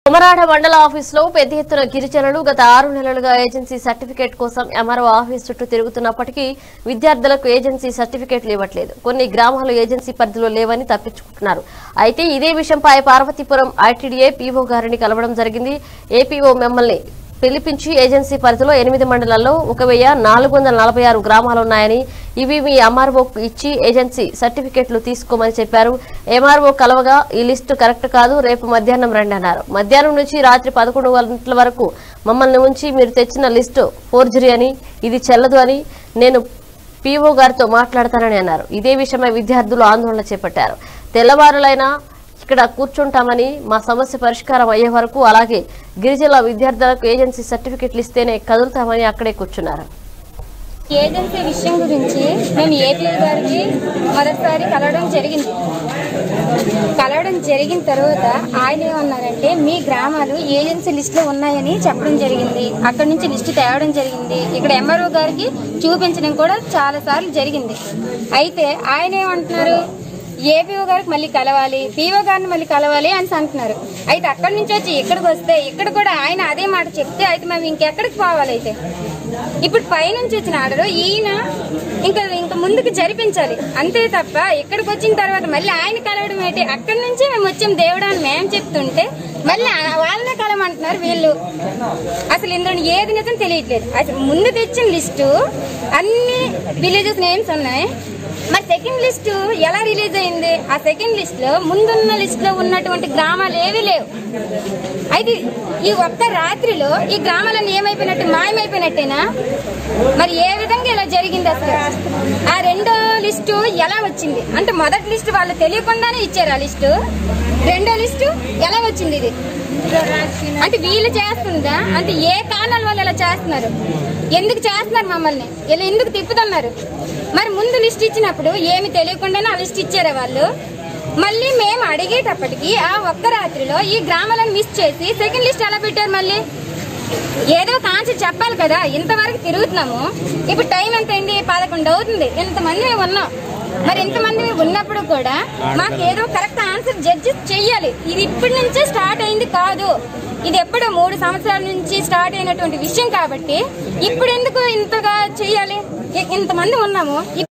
కుమరాడ మండల ఆఫీసులో పెద్ద ఎత్తున గిరిజనులు గత ఆరు నెలలుగా ఏజెన్సీ సర్టిఫికేట్ కోసం ఎంఆర్ఓ ఆఫీస్ చుట్టూ తిరుగుతున్నప్పటికీ విద్యార్థులకు ఏజెన్సీ సర్టిఫికేట్లు ఇవ్వట్లేదు కొన్ని గ్రామాలు ఏజెన్సీ పరిధిలో లేవని తప్పించుకుంటున్నారు అయితే ఇదే విషయంపై పార్వతీపురం ఐటీడీఏ పీఓ గారిని కలవడం జరిగింది ఏపీఓ మిమ్మల్ని పిలిపించి ఏజెన్సీ పరిధిలో ఎనిమిది మండలాల్లో ఒక వెయ్యి నాలుగు వందల నలభై ఆరు గ్రామాలు ఉన్నాయని ఇవి మీ ఎంఆర్ఓకు ఇచ్చి ఏజెన్సీ సర్టిఫికెట్లు తీసుకోమని చెప్పారు ఎంఆర్ఓ కలవగా ఈ లిస్టు కరెక్ట్ కాదు రేపు మధ్యాహ్నం రండి అన్నారు మధ్యాహ్నం నుంచి రాత్రి పదకొండు గంటల వరకు మమ్మల్ని ఉంచి మీరు తెచ్చిన లిస్టు ఫోర్జరీ అని ఇది చెల్లదు అని నేను పీఓ గారితో మాట్లాడతానని అన్నారు ఇదే విషయమై విద్యార్థులు ఆందోళన చేపట్టారు తెల్లవారులైనా ఇక్కడ కూర్చుంటామని మా సమస్య పరిష్కారం అయ్యే వరకు అలాగే గిరిజన విద్యార్థులకు ఏజెన్సీ సర్టిఫికెట్లు ఇస్తేనే కదులుతామని అక్కడే కూర్చున్నారు ఏజెన్సీ విషయం గురించి మేము ఏపీ గారికి మొదటిసారి కలవడం జరిగింది కలవడం జరిగిన తర్వాత ఆయన ఏమన్నారంటే మీ గ్రామాలు ఏజెన్సీ లిస్టులో ఉన్నాయని చెప్పడం జరిగింది అక్కడ నుంచి లిస్టు తేవడం జరిగింది ఇక్కడ ఎంఆర్ఓ గారికి చూపించడం కూడా చాలా సార్లు జరిగింది అయితే ఆయన ఏమంటున్నారు ఏపీఓ గారికి మళ్ళీ కలవాలి పీఓ గారిని మళ్ళీ కలవాలి అని అంటున్నారు అయితే అక్కడి నుంచి వచ్చి ఇక్కడికి వస్తే ఇక్కడ కూడా ఆయన అదే మాట చెప్తే అయితే మేము ఇంకెక్కడికి పోవాలి అయితే ఇప్పుడు పైనుంచి వచ్చిన ఆర్డర్ ఈయన ఇంకా ఇంకా ముందుకు జరిపించాలి అంతే తప్ప ఇక్కడికి వచ్చిన తర్వాత మళ్ళీ ఆయన కలవడం ఏంటి అక్కడి నుంచి మేము వచ్చాం దేవుడు అని మేము చెప్తుంటే మళ్ళీ ఆ- వాళ్ళనే కలవమంటున్నారు వీళ్ళు అసలు ఇందులో ఏది నిజం తెలియట్లేదు అసలు ముందు తెచ్చిన లిస్టు అన్ని విలేజెస్ నేమ్స్ ఉన్నాయి మరి సెకండ్ లిస్ట్ ఎలా రిలీజ్ అయింది ఆ సెకండ్ లిస్ట్ లో ముందున్న లిస్ట్ లో ఉన్నటువంటి గ్రామాలు ఏవి లేవు అయితే ఈ ఒక్క రాత్రిలో ఈ గ్రామాలన్నీ ఏమైపోయినట్టు మాయమైపోయినట్టేనా మరి ఏ విధంగా ఇలా జరిగింది అసలు ఆ రెండో లిస్టు ఎలా వచ్చింది అంటే మొదటి లిస్టు వాళ్ళు తెలియకుండానే ఇచ్చారు ఆ లిస్టు రెండో లిస్టు ఎలా వచ్చింది ఇది అంటే వీళ్ళు చేస్తుందా అంటే ఏ కారణాల వల్ల ఇలా చేస్తున్నారు ఎందుకు చేస్తున్నారు మమ్మల్ని ఇలా ఎందుకు తిప్పుతున్నారు మరి ముందు లిస్ట్ ఇచ్చినప్పుడు ఏమి తెలియకుండానే ఆ లిస్ట్ ఇచ్చారా వాళ్ళు మళ్ళీ మేము అడిగేటప్పటికి ఆ ఒక్క రాత్రిలో ఈ గ్రామాలను మిస్ చేసి సెకండ్ లిస్ట్ ఎలా పెట్టారు మళ్ళీ ఏదో కాంచి చెప్పాలి కదా ఇంతవరకు తిరుగుతున్నాము ఇప్పుడు టైం ఎంత అండి పదకొండు అవుతుంది ఇంతమంది మేము ఉన్నాం మరి ఇంతమంది ఉన్నప్పుడు కూడా మాకు ఏదో కరెక్ట్ ఆన్సర్ జడ్జెస్ చెయ్యాలి ఇది ఇప్పటి నుంచే స్టార్ట్ అయింది కాదు ఇది ఎప్పుడో మూడు సంవత్సరాల నుంచి స్టార్ట్ అయినటువంటి విషయం కాబట్టి ఇప్పుడు ఎందుకు ఇంతగా చెయ్యాలి ఇ- ఇంతమంది ఉన్నాము